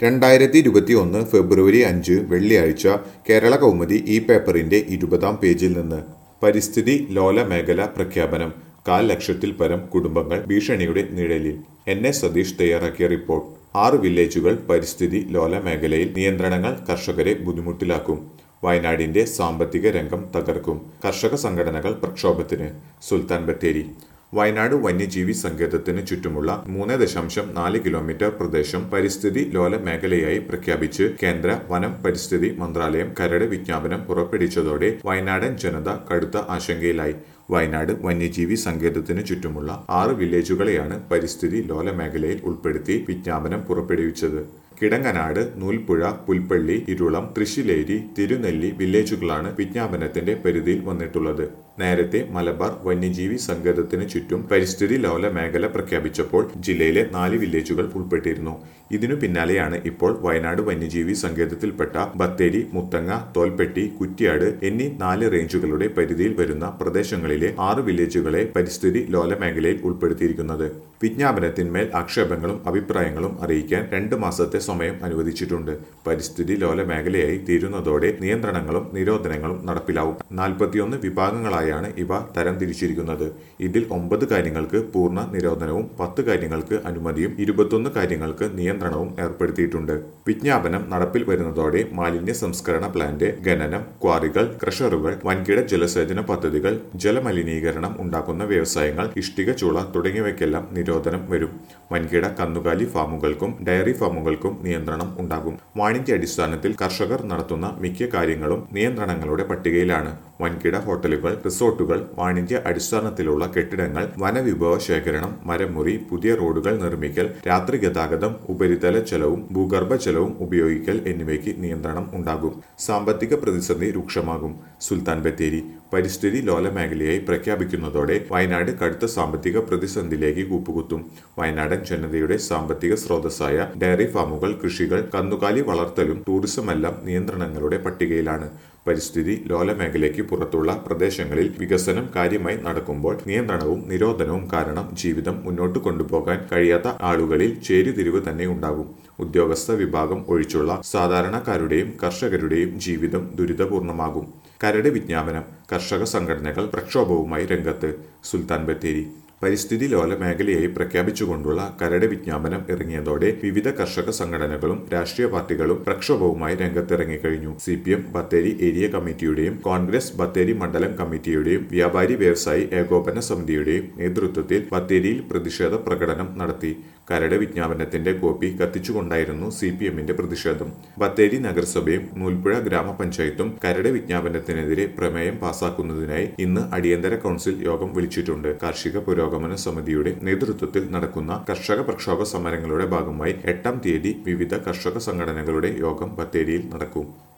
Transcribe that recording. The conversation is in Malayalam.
രണ്ടായിരത്തി ഇരുപത്തി ഒന്ന് ഫെബ്രുവരി അഞ്ച് വെള്ളിയാഴ്ച കേരള കൗമുദി ഈ പേപ്പറിന്റെ ഇരുപതാം പേജിൽ നിന്ന് പരിസ്ഥിതി ലോല മേഖല പ്രഖ്യാപനം കാൽ ലക്ഷത്തിൽ പരം കുടുംബങ്ങൾ ഭീഷണിയുടെ നിഴലിൽ എൻ എസ് സതീഷ് തയ്യാറാക്കിയ റിപ്പോർട്ട് ആറ് വില്ലേജുകൾ പരിസ്ഥിതി ലോല മേഖലയിൽ നിയന്ത്രണങ്ങൾ കർഷകരെ ബുദ്ധിമുട്ടിലാക്കും വയനാടിന്റെ സാമ്പത്തിക രംഗം തകർക്കും കർഷക സംഘടനകൾ പ്രക്ഷോഭത്തിന് സുൽത്താൻ ബത്തേരി വയനാട് വന്യജീവി സങ്കേതത്തിന് ചുറ്റുമുള്ള മൂന്ന് ദശാംശം നാല് കിലോമീറ്റർ പ്രദേശം പരിസ്ഥിതി ലോല മേഖലയായി പ്രഖ്യാപിച്ച് കേന്ദ്ര വനം പരിസ്ഥിതി മന്ത്രാലയം കരട് വിജ്ഞാപനം പുറപ്പെടുവിച്ചതോടെ വയനാടൻ ജനത കടുത്ത ആശങ്കയിലായി വയനാട് വന്യജീവി സങ്കേതത്തിന് ചുറ്റുമുള്ള ആറ് വില്ലേജുകളെയാണ് പരിസ്ഥിതി ലോല മേഖലയിൽ ഉൾപ്പെടുത്തി വിജ്ഞാപനം പുറപ്പെടുവിച്ചത് കിടങ്ങനാട് നൂൽപ്പുഴ പുൽപ്പള്ളി ഇരുളം തൃശ്ശിലേരി തിരുനെല്ലി വില്ലേജുകളാണ് വിജ്ഞാപനത്തിന്റെ പരിധിയിൽ വന്നിട്ടുള്ളത് നേരത്തെ മലബാർ വന്യജീവി സങ്കേതത്തിന് ചുറ്റും പരിസ്ഥിതി ലോല മേഖല പ്രഖ്യാപിച്ചപ്പോൾ ജില്ലയിലെ നാല് വില്ലേജുകൾ ഉൾപ്പെട്ടിരുന്നു ഇതിനു പിന്നാലെയാണ് ഇപ്പോൾ വയനാട് വന്യജീവി സങ്കേതത്തിൽപ്പെട്ട ബത്തേരി മുത്തങ്ങ തോൽപ്പെട്ടി കുറ്റ്യാട് എന്നീ നാല് റേഞ്ചുകളുടെ പരിധിയിൽ വരുന്ന പ്രദേശങ്ങളിലെ ആറ് വില്ലേജുകളെ പരിസ്ഥിതി ലോല മേഖലയിൽ ഉൾപ്പെടുത്തിയിരിക്കുന്നത് വിജ്ഞാപനത്തിന്മേൽ ആക്ഷേപങ്ങളും അഭിപ്രായങ്ങളും അറിയിക്കാൻ രണ്ട് മാസത്തെ സമയം അനുവദിച്ചിട്ടുണ്ട് പരിസ്ഥിതി ലോല മേഖലയായി തീരുന്നതോടെ നിയന്ത്രണങ്ങളും നിരോധനങ്ങളും നടപ്പിലാവും നാൽപ്പത്തിയൊന്ന് വിഭാഗങ്ങളായാണ് ഇവ തരംതിരിച്ചിരിക്കുന്നത് ഇതിൽ ഒമ്പത് കാര്യങ്ങൾക്ക് പൂർണ്ണ നിരോധനവും പത്ത് കാര്യങ്ങൾക്ക് അനുമതിയും ഇരുപത്തൊന്ന് കാര്യങ്ങൾക്ക് നിയന്ത്രണവും ഏർപ്പെടുത്തിയിട്ടുണ്ട് വിജ്ഞാപനം നടപ്പിൽ വരുന്നതോടെ മാലിന്യ സംസ്കരണ പ്ലാന്റ് ഖനനം ക്വാറികൾ ക്രഷറുകൾ വൻകിട ജലസേചന പദ്ധതികൾ ജലമലിനീകരണം ഉണ്ടാക്കുന്ന വ്യവസായങ്ങൾ ഇഷ്ടിക ചൂള തുടങ്ങിയവയ്ക്കെല്ലാം നിരോധനം വരും വൻകിട കന്നുകാലി ഫാമുകൾക്കും ഡയറി ഫാമുകൾക്കും നിയന്ത്രണം ഉണ്ടാകും വാണിജ്യ അടിസ്ഥാനത്തിൽ കർഷകർ നടത്തുന്ന മിക്ക കാര്യങ്ങളും നിയന്ത്രണങ്ങളുടെ പട്ടികയിലാണ് വൻകിട ഹോട്ടലുകൾ റിസോർട്ടുകൾ വാണിജ്യ അടിസ്ഥാനത്തിലുള്ള കെട്ടിടങ്ങൾ വനവിഭവ ശേഖരണം മരമുറി പുതിയ റോഡുകൾ നിർമ്മിക്കൽ രാത്രി ഗതാഗതം ഉപരിതല ജലവും ഭൂഗർഭ ജലവും ഉപയോഗിക്കൽ എന്നിവയ്ക്ക് നിയന്ത്രണം ഉണ്ടാകും സാമ്പത്തിക പ്രതിസന്ധി രൂക്ഷമാകും സുൽത്താൻ ബത്തേരി പരിസ്ഥിതി ലോല മേഖലയായി പ്രഖ്യാപിക്കുന്നതോടെ വയനാട് കടുത്ത സാമ്പത്തിക പ്രതിസന്ധിയിലേക്ക് കൂപ്പുകുത്തും വയനാടൻ ജനതയുടെ സാമ്പത്തിക സ്രോതസ്സായ ഡയറി ഫാമുകൾ കൃഷികൾ കന്നുകാലി വളർത്തലും ടൂറിസമെല്ലാം നിയന്ത്രണങ്ങളുടെ പട്ടികയിലാണ് പരിസ്ഥിതി ലോല മേഖലയ്ക്ക് പുറത്തുള്ള പ്രദേശങ്ങളിൽ വികസനം കാര്യമായി നടക്കുമ്പോൾ നിയന്ത്രണവും നിരോധനവും കാരണം ജീവിതം മുന്നോട്ട് കൊണ്ടുപോകാൻ കഴിയാത്ത ആളുകളിൽ ചേരിതിരിവ് തന്നെ ഉണ്ടാകും ഉദ്യോഗസ്ഥ വിഭാഗം ഒഴിച്ചുള്ള സാധാരണക്കാരുടെയും കർഷകരുടെയും ജീവിതം ദുരിതപൂർണമാകും കരട് വിജ്ഞാപനം കർഷക സംഘടനകൾ പ്രക്ഷോഭവുമായി രംഗത്ത് സുൽത്താൻ ബത്തേരി പരിസ്ഥിതി ലോല മേഖലയായി പ്രഖ്യാപിച്ചുകൊണ്ടുള്ള കരട് വിജ്ഞാപനം ഇറങ്ങിയതോടെ വിവിധ കർഷക സംഘടനകളും രാഷ്ട്രീയ പാർട്ടികളും പ്രക്ഷോഭവുമായി രംഗത്തിറങ്ങിക്കഴിഞ്ഞു C P M Bathery area കമ്മിറ്റിയുടെയും കോൺഗ്രസ് ബത്തേരി മണ്ഡലം കമ്മിറ്റിയുടെയും വ്യാപാരി വ്യവസായി ഏകോപന സമിതിയുടെയും നേതൃത്വത്തിൽ ബത്തേരിയിൽ പ്രതിഷേധ പ്രകടനം നടത്തി കരട് വിജ്ഞാപനത്തിന്റെ കോപ്പി കത്തിച്ചുകൊണ്ടായിരുന്നു സി പി എമ്മിന്റെ പ്രതിഷേധം ബത്തേരി നഗരസഭയും നൂൽപ്പുഴ ഗ്രാമപഞ്ചായത്തും കരട് വിജ്ഞാപനത്തിനെതിരെ പ്രമേയം പാസാക്കുന്നതിനായി ഇന്ന് അടിയന്തര കൗൺസിൽ യോഗം വിളിച്ചിട്ടുണ്ട് കാർഷിക പുരോഗമന സമിതിയുടെ നേതൃത്വത്തിൽ നടക്കുന്ന കർഷക പ്രക്ഷോഭ സമരങ്ങളുടെ ഭാഗമായി എട്ടാം തീയതി വിവിധ കർഷക സംഘടനകളുടെ യോഗം ബത്തേരിയിൽ നടക്കും